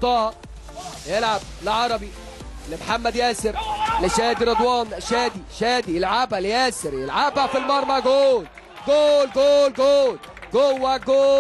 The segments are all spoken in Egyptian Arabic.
طه يلعب لعربي لمحمد ياسر لشادي رضوان شادي شادي يلعبها لياسر يلعبها في المرمى جول جول جول جول جوه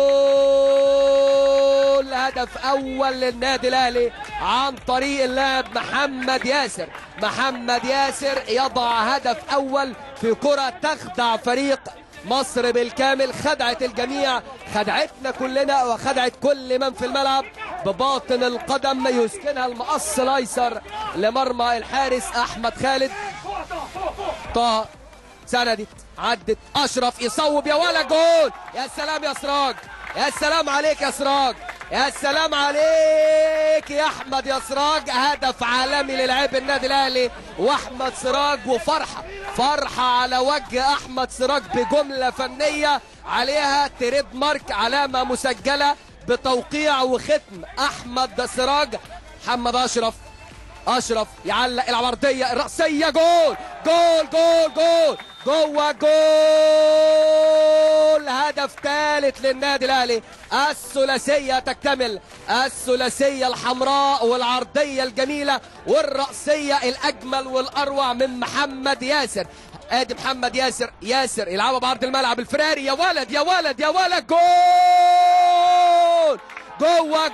جول هدف اول للنادي الاهلي عن طريق اللاعب محمد ياسر محمد ياسر يضع هدف اول في كره تخدع فريق مصر بالكامل خدعت الجميع خدعتنا كلنا وخدعت كل من في الملعب بباطن القدم يسكنها المقص الايسر لمرمى الحارس احمد خالد طه سندت عدت اشرف يصوب يا ولا جول يا سلام يا سراج يا سلام عليك يا سراج يا سلام عليك يا احمد يا سراج هدف عالمي للاعب النادي الاهلي واحمد سراج وفرحه فرحه على وجه احمد سراج بجمله فنيه عليها تريد مارك علامه مسجله بتوقيع وختم احمد سراج محمد اشرف اشرف يعلق العرضيه الراسيه جول جول جول جول جوه جول هدف ثالث للنادي الاهلي الثلاثيه تكتمل الثلاثيه الحمراء والعرضيه الجميله والراسيه الاجمل والاروع من محمد ياسر ادي محمد ياسر ياسر يلعبها بعرض الملعب الفراري يا ولد يا ولد يا ولد جول جوه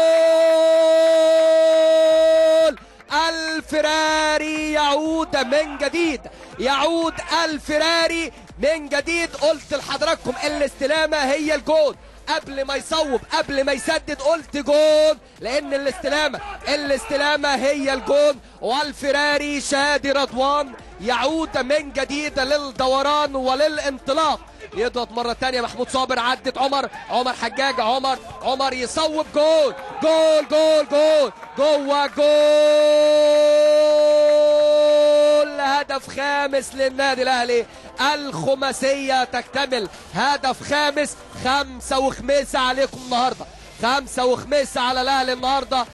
جول الفراري يعود من جديد يعود الفراري من جديد قلت لحضراتكم الاستلامه هي الجول قبل ما يصوب قبل ما يسدد قلت جول لان الاستلامه الاستلامه هي الجول والفراري شادي رضوان يعود من جديد للدوران وللانطلاق يضغط مره ثانيه محمود صابر عدت عمر عمر حجاج عمر عمر يصوب جول جول جول جول جوه جول هدف خامس للنادي الاهلي الخماسيه تكتمل هدف خامس خمسه وخميسه عليكم النهارده خمسه وخميسه على الاهلي النهارده